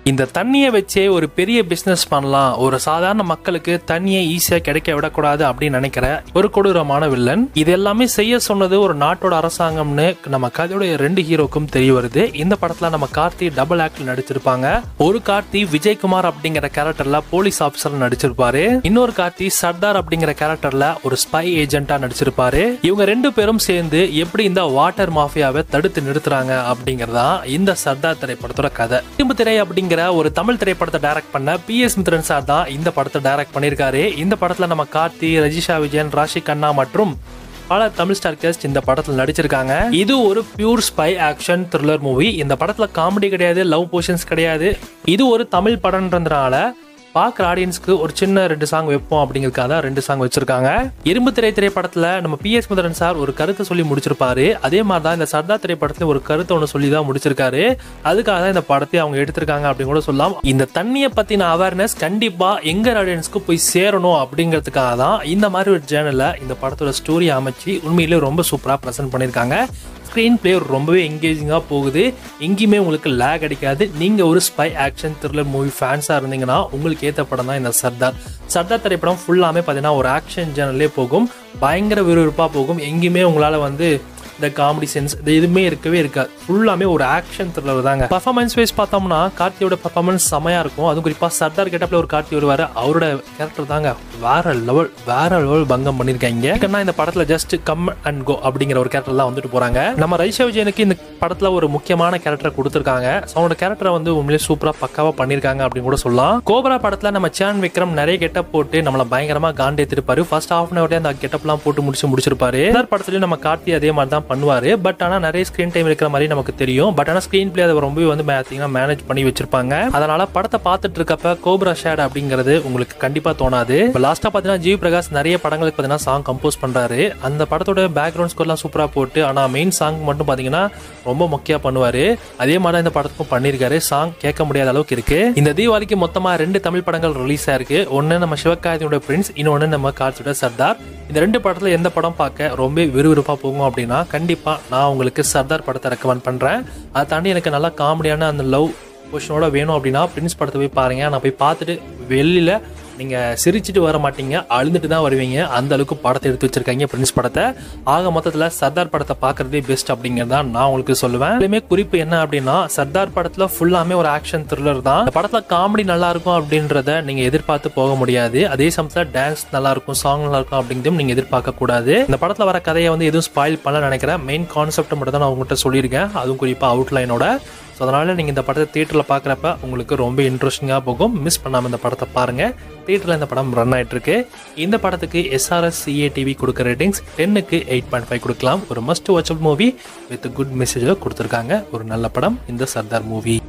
இந்த தண்ணியை வச்சே ஒரு பெரிய பிசினஸ் பண்ணலாம் ஒரு சாதாரண மக்களுக்கு தண்ணியை ஈஸியா கிடைக்க விடக்கூடாது அப்படின்னு நினைக்கிற ஒரு கொடூரமான வில்லன் இது எல்லாமே செய்ய சொன்னது ஒரு நாட்டோட அரசாங்கம்னு நம்ம கதையோட ரெண்டு ஹீரோக்கும் தெரிய வருது இந்த படத்துல நம்ம கார்த்தி டபுள் ஆக்ட்ல நடிச்சிருப்பாங்க ஒரு கார்த்தி விஜயகுமார் அப்படிங்கிற கேரக்டர்ல போலீஸ் ஆபீசர் நடிச்சிருப்பாரு இன்னொரு கார்த்தி சர்தார் அப்படிங்கிற கேரக்டர்ல ஒரு ஸ்பை ஏஜென்ட்டா நடிச்சிருப்பாரு இவங்க ரெண்டு பேரும் சேர்ந்து எப்படி இந்த வாட்டர் மாஃபியாவை தடுத்து நிறுத்துறாங்க அப்படிங்கறதா இந்த சர்தார் திரைப்படத்தோட கதை இரும்பு திரை அப்படிங்கிற ஒரு தமிழ் திரைப்படத்தை டைரக்ட் பண்ண பி எஸ் மித்ரன் சார் தான் இந்த படத்தை டைரக்ட் பண்ணியிருக்காரு இந்த படத்துல நம்ம கார்த்தி ரஜிஷா விஜயன் ராஷி கண்ணா மற்றும் பல தமிழ் ஸ்டார் கேஸ்ட் இந்த படத்துல நடிச்சிருக்காங்க இது ஒரு pure spy action thriller movie இந்த படத்துல காமெடி கிடையாது லவ் போர்ஷன்ஸ் கிடையாது இது ஒரு தமிழ் படம்ன்றதுனால பார்க்குற ஆடியன்ஸ்க்கு ஒரு சின்ன ரெண்டு சாங் வைப்போம் அப்படிங்கிறதுக்காக தான் ரெண்டு சாங் வச்சிருக்காங்க இரும்பு திரை திரைப்படத்தில் நம்ம பி எஸ் முதரன் சார் ஒரு கருத்தை சொல்லி முடிச்சிருப்பாரு அதே மாதிரி தான் இந்த சர்தார் திரைப்படத்துல ஒரு கருத்தை ஒன்று சொல்லி தான் முடிச்சிருக்காரு அதுக்காக தான் இந்த படத்தை அவங்க எடுத்திருக்காங்க அப்படின்னு கூட சொல்லலாம் இந்த தண்ணியை பற்றின அவேர்னஸ் கண்டிப்பாக எங்க ஆடியன்ஸ்க்கு போய் சேரணும் அப்படிங்கிறதுக்காக தான் இந்த மாதிரி ஒரு சேனலில் இந்த படத்தோட ஸ்டோரி அமைச்சு உண்மையிலே ரொம்ப சூப்பராக ப்ரெசென்ட் பண்ணியிருக்காங்க ஸ்க்ரீன் பிளே ரொம்பவே எங்கேஜிங்காக போகுது எங்கேயுமே உங்களுக்கு லேக் அடிக்காது நீங்கள் ஒரு ஸ்பை ஆக்ஷன் த்ரில்லர் மூவி ஃபேன்ஸாக இருந்தீங்கன்னா உங்களுக்கு ஏற்ற படம் தான் இந்த சர்தார் சர்தார் திரைப்படம் ஃபுல்லாமே பார்த்தீங்கன்னா ஒரு ஆக்ஷன் சேனல்லே போகும் பயங்கர விறுவிறுப்பாக போகும் எங்கேயுமே உங்களால் வந்து இந்த காமெடி சென்ஸ் இது எதுவுமே இருக்கவே இருக்காது ஃபுல்லாமே ஒரு ஆக்ஷன் த்ரில்லர் தாங்க பர்ஃபார்மன்ஸ் வைஸ் பார்த்தோம்னா கார்த்தியோட பர்ஃபார்மன்ஸ் செமையாக இருக்கும் அதுவும் குறிப்பாக சர்தார் கெட்டப்பில் ஒரு கார்த்தி வருவார் அவரோட கேரக்டர் தாங்க வேற லெவல் வேற லெவல் பங்கம் பண்ணியிருக்காங்க ஏன்னா இந்த படத்தில் ஜஸ்ட் கம் அண்ட் கோ அப்படிங்கிற ஒரு கேரக்டர் தான் வந்துட்டு போகிறாங்க நம்ம ரைஷா விஜயனுக்கு இந்த படத்தில் ஒரு முக்கியமான கேரக்டர் கொடுத்துருக்காங்க ஸோ அவனோட கேரக்டரை வந்து உண்மையிலேயே சூப்பராக பக்காவாக பண்ணியிருக்காங்க அப்படின்னு கூட சொல்லலாம் கோபரா படத்தில் நம்ம சேன் விக்ரம் நிறைய கெட்டப் போட்டு நம்மளை பயங்கரமாக காண்டேத்திருப்பாரு ஃபர்ஸ்ட் ஹாஃப் அன் ஹவர்லேயே அந்த கெட்டப்லாம் போட்டு முடிச்சு முடிச்சிருப்பாரு சர்தார் படத்துலையும் நம்ம கார்த்தி அதே மாதிரி தான் பண்ணுவாரு பட் ஆனால் நிறைய ஸ்க்ரீன் டைம் இருக்கிற மாதிரி நமக்கு தெரியும் பட் ஆனால் ஸ்க்ரீன் பிளே அதை ரொம்பவே வந்து பார்த்தீங்கன்னா மேனேஜ் பண்ணி வச்சிருப்பாங்க அதனால படத்தை பார்த்துட்டு இருக்கப்ப கோப்ரா ஷேட் அப்படிங்கிறது உங்களுக்கு கண்டிப்பாக தோணாது இப்போ லாஸ்ட்டாக பார்த்தீங்கன்னா ஜி பிரகாஷ் நிறைய படங்களுக்கு பார்த்தீங்கன்னா சாங் கம்போஸ் பண்ணுறாரு அந்த படத்தோட பேக்ரவுண்ட் ஸ்கோர்லாம் சூப்பராக போட்டு ஆனால் மெயின் சாங் மட்டும் பார்த்தீங்கன்னா ரொம்ப முக்கியம் பண்ணுவார் அதே மாதிரி தான் இந்த படத்துக்கும் பண்ணியிருக்காரு சாங் கேட்க முடியாத அளவுக்கு இருக்கு இந்த தீபாவளிக்கு மொத்தமாக ரெண்டு தமிழ் படங்கள் ரிலீஸ் ஆயிருக்கு ஒன்று நம்ம சிவகார்த்தியோட பிரின்ஸ் இன்னொன்று நம்ம கார்த்தியோட சர்தார் இந்த ரெண்டு படத்தில் எந்த படம் பார்க்க ரொம்ப விறுவிறுப்பாக போகும் அப்படின்னா கண்டிப்பாக நான் உங்களுக்கு சர்தார் படத்தை ரெக்கமெண்ட் பண்ணுறேன் அதை தாண்டி எனக்கு நல்லா காமெடியான அந்த லவ் பொஷனோட வேணும் அப்படின்னா பிரின்ஸ் படத்தை போய் பாருங்க நான் போய் பார்த்துட்டு வெளியில் நீங்கள் சிரிச்சிட்டு வர மாட்டீங்க அழுந்துட்டு தான் வருவீங்க அந்த அளவுக்கு படத்தை எடுத்து வச்சிருக்காங்க பிரின்ஸ் படத்தை ஆக மொத்தத்தில் சர்தார் படத்தை பார்க்கறதே பெஸ்ட் அப்படிங்கிறது தான் நான் உங்களுக்கு சொல்லுவேன் இதுலேயுமே குறிப்பு என்ன அப்படின்னா சர்தார் படத்தில் ஃபுல்லாமே ஒரு ஆக்ஷன் த்ரில்லர் தான் இந்த படத்தில் காமெடி நல்லா இருக்கும் அப்படின்றத நீங்கள் எதிர்பார்த்து போக முடியாது அதே சமயத்தில் டான்ஸ் நல்லா இருக்கும் சாங் நல்லா இருக்கும் அப்படிங்கிறதும் நீங்கள் எதிர்பார்க்க கூடாது இந்த படத்தில் வர கதையை வந்து எதுவும் ஸ்பாயில் பண்ண நினைக்கிறேன் மெயின் கான்செப்ட் மட்டும் தான் நான் உங்கள்கிட்ட சொல்லியிருக்கேன் அதுவும் குறிப்பாக அவுட்லைனோட ஸோ அதனால் நீங்கள் இந்த படத்தை தேட்டரில் பார்க்குறப்ப உங்களுக்கு ரொம்ப இன்ட்ரெஸ்டிங்காக போகும் மிஸ் பண்ணாமல் இந்த படத்தை பாருங்கள் தேட்டரில் இந்த படம் ரன் ஆகிட்டுருக்கு இந்த படத்துக்கு எஸ்ஆர்எஸ் சிஏடிவி கொடுக்குற ரேட்டிங்ஸ் டென்னுக்கு எயிட் பாயிண்ட் ஃபைவ் கொடுக்கலாம் ஒரு must watchable movie with good மெசேஜில் கொடுத்துருக்காங்க ஒரு நல்ல படம் இந்த சர்தார் மூவி